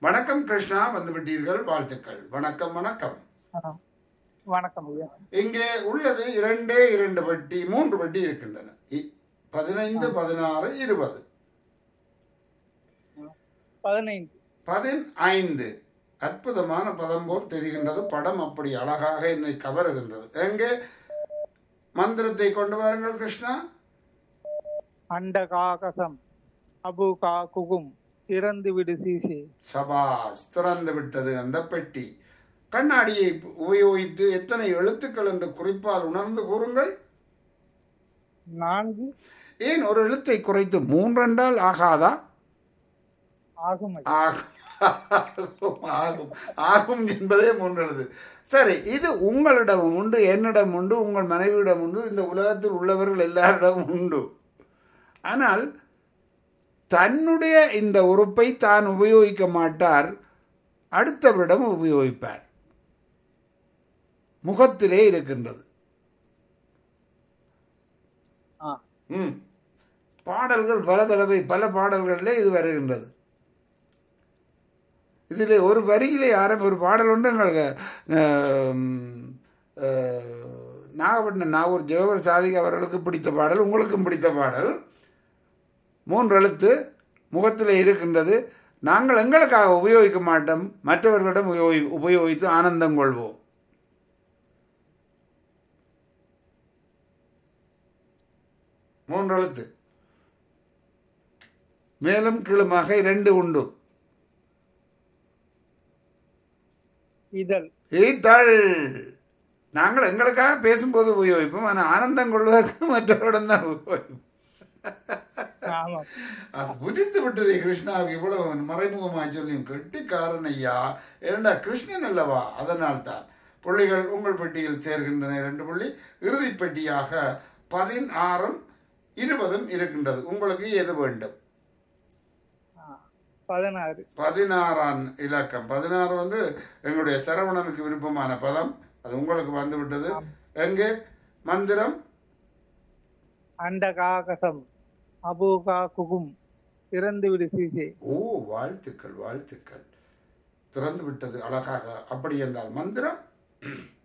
வணக்கம் கிருஷ்ணா வந்து விட்டீர்கள் வாழ்த்துக்கள் வணக்கம் வணக்கம் ஆ. வணக்கம் ஐயா இங்கே உள்ளது இரண்டே இரண்டு வட்டி மூன்று வட்டி இருக்கின்றன இ- பதினைந்து பதினாறு இருபது பதினைந்து பதினைந்து அற்புதமான பதம் போல் தெரிகின்றது படம் அப்படி அழகாக என்னை கவருகின்றது எங்கே மந்திரத்தை கொண்டு வாருங்கள் கிருஷ்ணா அண்ட காகசம் அபு கா குகும் இறந்து விடு சீசே சபாஸ் திறந்து விட்டது அந்த பெட்டி கண்ணாடியை உபயோகித்து எத்தனை எழுத்துக்கள் என்று குறிப்பால் உணர்ந்து கூறுங்கள் நான்கு ஏன் ஒரு எழுத்தை குறைத்து மூன்றென்றால் ஆகாதா ஆகும் ஐயா. ஆகும் ஆகும் ஆகும் என்பதே மூன்றெழுது சரி இது உங்களிடம் உண்டு என்னிடம் உண்டு உங்கள் மனைவியிடம் உண்டு இந்த உலகத்தில் உள்ளவர்கள் எல்லாரிடமும் உண்டு ஆனால் தன்னுடைய இந்த உறுப்பை தான் உபயோகிக்க மாட்டார் அடுத்தவரிடம் உபயோகிப்பார் முகத்திலே இருக்கின்றது ஆ ம் பாடல்கள் பல தடவை பல பாடல்களிலே இது வருகின்றது இதில் ஒரு வரியிலே ஆரம்பி ஒரு பாடல் ஒன்று எங்களுக்கு ஆம், ஆ, நாகப்பட்டினம் நாகூர் ஜெகவர் சாதிக் அவர்களுக்கு பிடித்த பாடல் உங்களுக்கும் பிடித்த பாடல் மூன்று எழுத்து முகத்தில் இருக்கின்றது நாங்கள் எங்களுக்காக உபயோகிக்க மாட்டோம் மற்றவர்களிடம் உபயோகி உபயோகித்து ஆனந்தம் கொள்வோம் மூன்று எழுத்து மேலும் கீழுமாக இரண்டு உண்டு இதழ் ஈத்தள் நாங்கள் எங்களுக்காக பேசும்போது உபயோகிப்போம் ஆனால் ஆனந்தம் கொள்வதற்கு மற்றவரிடம் தான் உபயோகிப்போம் ஆமா அது புரிந்து விட்டது கிருஷ்ணாவுக்கு இவ்வளவு மறைமுகமாக சொல்லி கெட்டிக்காரன் ஐயா ஏண்டா கிருஷ்ணன் அல்லவா அதனால் தான் புள்ளிகள் உங்கள் பெட்டியில் சேர்கின்றன இரண்டு புள்ளி இறுதி பெட்டியாக பதினாறும் இருபதும் இருக்கின்றது உங்களுக்கு எது வேண்டும் ஆ. பதினாறு பதினாறாம் இலக்கம் பதினாறு வந்து எங்களுடைய சரவணனுக்கு விருப்பமான பதம் அது உங்களுக்கு வந்து விட்டது எங்கே மந்திரம் அண்ட காகசம் அபு கா குகும் இறந்து விடு சீசே ஓ வாழ்த்துக்கள் வாழ்த்துக்கள் திறந்து விட்டது அழகாக அப்படி என்றால் மந்திரம்